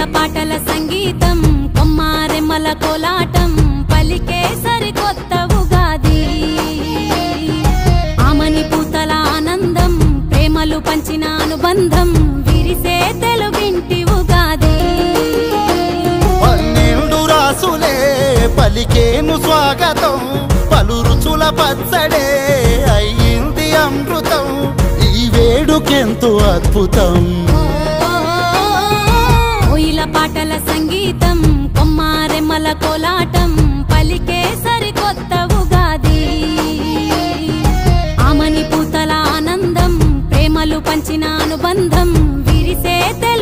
పాటల సంగీతం కొమ్మారెమ్మల కోలాటం పలికే సరికొత్త ఉగాది ఆమని పూతల ఆనందం ప్రేమలు పంచిన అనుబంధం విరిసే తెలుగింటి ఉగాది పన్నెండు రాసులే పలికేను స్వాగతం పలు రుచుల పచ్చడే అయ్యింది అమృతం ఈ వేడుకెంతో అద్భుతం కోయిల పాటల సంగీతం కొమ్మారెమ్మల కోలాటం పలికే సరికొత్త ఉగాది ఆమని పూతల ఆనందం ప్రేమలు పంచిన అనుబంధం విరిసే